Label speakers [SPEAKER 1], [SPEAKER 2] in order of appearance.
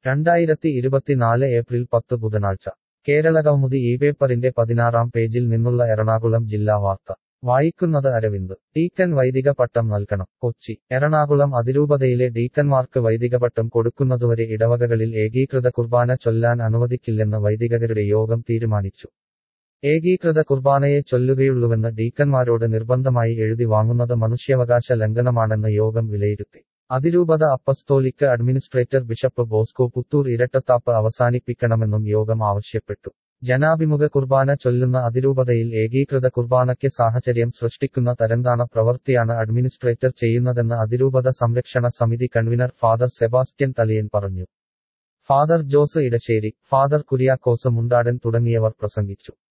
[SPEAKER 1] രണ്ടായിരത്തി ഇരുപത്തിനാല് ഏപ്രിൽ പത്ത് ബുധനാഴ്ച കേരളകൗമുദി ഈ പേപ്പറിന്റെ പതിനാറാം പേജിൽ നിന്നുള്ള എറണാകുളം ജില്ലാ വാർത്ത വായിക്കുന്നത് അരവിന്ദ് ഡീക്കൻ വൈദിക പട്ടം നൽകണം കൊച്ചി എറണാകുളം അതിരൂപതയിലെ ഡീക്കന്മാർക്ക് വൈദിക പട്ടം കൊടുക്കുന്നതുവരെ ഇടവകകളിൽ ഏകീകൃത കുർബാന ചൊല്ലാൻ അനുവദിക്കില്ലെന്ന് വൈദികരുടെ യോഗം തീരുമാനിച്ചു ഏകീകൃത കുർബാനയെ ചൊല്ലുകയുള്ളൂവെന്ന് ഡീക്കന്മാരോട് നിർബന്ധമായി എഴുതി വാങ്ങുന്നത് മനുഷ്യാവകാശ ലംഘനമാണെന്ന് യോഗം വിലയിരുത്തി അതിരൂപത apostolic administrator bishop Bosco Puthur ഇരട്ടത്താപ്പ് അവസാനിപ്പിക്കണമെന്നും യോഗം ആവശ്യപ്പെട്ടു ജനാഭിമുഖ കുർബാന ചൊല്ലുന്ന അതിരൂപതയിൽ ഏകീകൃത കുർബാനയ്ക്ക് സാഹചര്യം സൃഷ്ടിക്കുന്ന തരംതാണ പ്രവൃത്തിയാണ് അഡ്മിനിസ്ട്രേറ്റർ ചെയ്യുന്നതെന്ന് അതിരൂപത സംരക്ഷണ സമിതി കൺവീനർ ഫാദർ സെബാസ്റ്റ്യൻ തലിയൻ പറഞ്ഞു ഫാദർ ജോസ് ഇടശ്ശേരി ഫാദർ കുര്യാക്കോസ് മുണ്ടാടൻ തുടങ്ങിയവർ പ്രസംഗിച്ചു